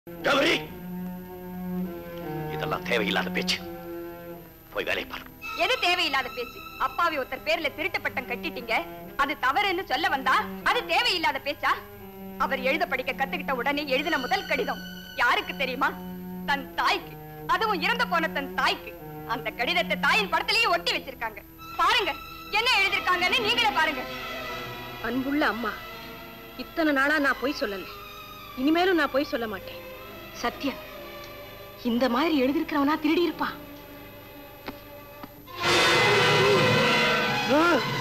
கௌரி இதெல்லாம் தேவையில்லாத பேச்சு போய் வேலை பாரு எது தேவையில்லாத பேச்சு அப்பாவி ஒருத்தர் பேர்ல திருட்டு பட்டம் கட்டிட்டீங்க அது தவறுன்னு சொல்ல வந்தா அது தேவையில்லாத பேச்சா அவர் எழுத படிக்க கத்துக்கிட்ட உடனே எழுதின முதல் கடிதம் யாருக்கு தெரியுமா தன் தாய்க்கு அதுவும் இறந்து போன தன் தாய்க்கு அந்த கடிதத்தை தாயின் படத்திலேயே ஒட்டி வச்சிருக்காங்க பாருங்க என்ன எழுதிருக்காங்கன்னு நீங்களே பாருங்க அன்புள்ள அம்மா இத்தனை நாளா நான் பொய் சொல்லல இனிமேலும் நான் பொய் சொல்ல மாட்டேன் சத்யன் இந்த மாதிரி எழுதிருக்கிறவனா திருடி இருப்பான் ஆ!